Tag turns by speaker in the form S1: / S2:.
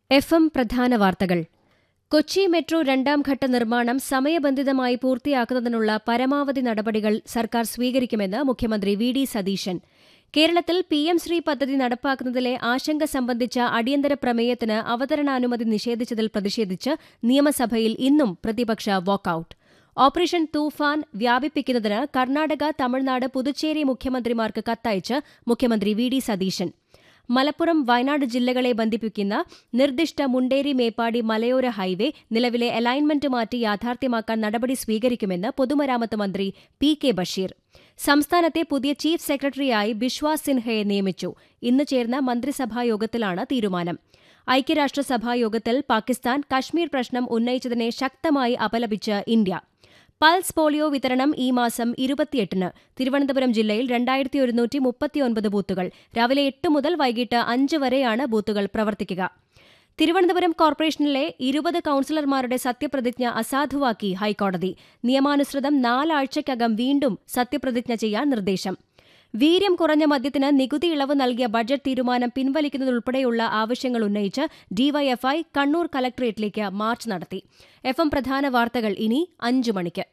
S1: F M പ്രധാന വാർത്തകൾ Kochi metro രണ്ടാം ഘട്ട നിർമ്മാണം സമയബന്ധിതമായി പൂർത്തിയാക്കുന്നതിനുള്ള പരമാവധി നടപടികൾ സർക്കാർ സ്വീകരിക്കുമെന്ന് മുഖ്യമന്ത്രി വി ഡി സതീശൻ കേരളത്തിൽ പി എം ശ്രീ പദ്ധതി നടപ്പാക്കുന്നതിലെ ആശങ്ക സംബന്ധിച്ച അടിയന്തര പ്രമേയത്തിന് അവതരണാനുമതി നിഷേധിച്ചതിൽ പ്രതിഷേധിച്ച് നിയമസഭയിൽ ഇന്നും പ്രതിപക്ഷ വാക്കൌട്ട് ഓപ്പറേഷൻ തൂഫാൻ വ്യാപിപ്പിക്കുന്നതിന് കർണാടക തമിഴ്നാട് പുതുച്ചേരി മുഖ്യമന്ത്രിമാർക്ക് കത്തയച്ച് മുഖ്യമന്ത്രി വി ഡി സതീശൻ മലപ്പുറം വയനാട് ജില്ലകളെ ബന്ധിപ്പിക്കുന്ന നിർദ്ദിഷ്ട മുണ്ടേരി മേപ്പാടി മലയോര ഹൈവേ നിലവിലെ അലൈൻമെന്റ് മാറ്റി യാഥാർത്ഥ്യമാക്കാൻ നടപടി സ്വീകരിക്കുമെന്ന് പൊതുമരാമത്ത് മന്ത്രി പി കെ ബഷീർ സംസ്ഥാനത്തെ പുതിയ ചീഫ് സെക്രട്ടറിയായി ബിശ്വാസ് സിൻഹയെ നിയമിച്ചു ഇന്ന് ചേർന്ന മന്ത്രിസഭാ യോഗത്തിലാണ് തീരുമാനം ഐക്യരാഷ്ട്രസഭാ യോഗത്തിൽ പാകിസ്ഥാൻ കശ്മീർ പ്രശ്നം ഉന്നയിച്ചതിനെ ശക്തമായി അപലപിച്ച് ഇന്ത്യ പൾസ് പോളിയോ വിതരണം ഈ മാസം ഇരുപത്തിയെട്ടിന് തിരുവനന്തപുരം ജില്ലയിൽ രണ്ടായിരത്തി ഒരുന്നൂറ്റി മുപ്പത്തിയൊൻപത് ബൂത്തുകൾ രാവിലെ എട്ട് മുതൽ വൈകിട്ട് അഞ്ച് വരെയാണ് ബൂത്തുകൾ പ്രവർത്തിക്കുക തിരുവനന്തപുരം കോർപ്പറേഷനിലെ ഇരുപത് കൌൺസിലർമാരുടെ സത്യപ്രതിജ്ഞ അസാധുവാക്കി ഹൈക്കോടതി നിയമാനുസൃതം നാലാഴ്ചയ്ക്കകം വീണ്ടും സത്യപ്രതിജ്ഞ ചെയ്യാൻ നിർദ്ദേശം വീര്യം കുറഞ്ഞ മദ്യത്തിന് നികുതി ഇളവ് നൽകിയ ബജറ്റ് തീരുമാനം പിൻവലിക്കുന്നതുൾപ്പെടെയുള്ള ആവശ്യങ്ങൾ ഉന്നയിച്ച് ഡിവൈഎഫ്ഐ കണ്ണൂർ കലക്ടറേറ്റിലേക്ക് മാർച്ച് നടത്തി എഫ് എം പ്രധാന വാർത്തകൾ ഇനി അഞ്ചു മണിക്ക്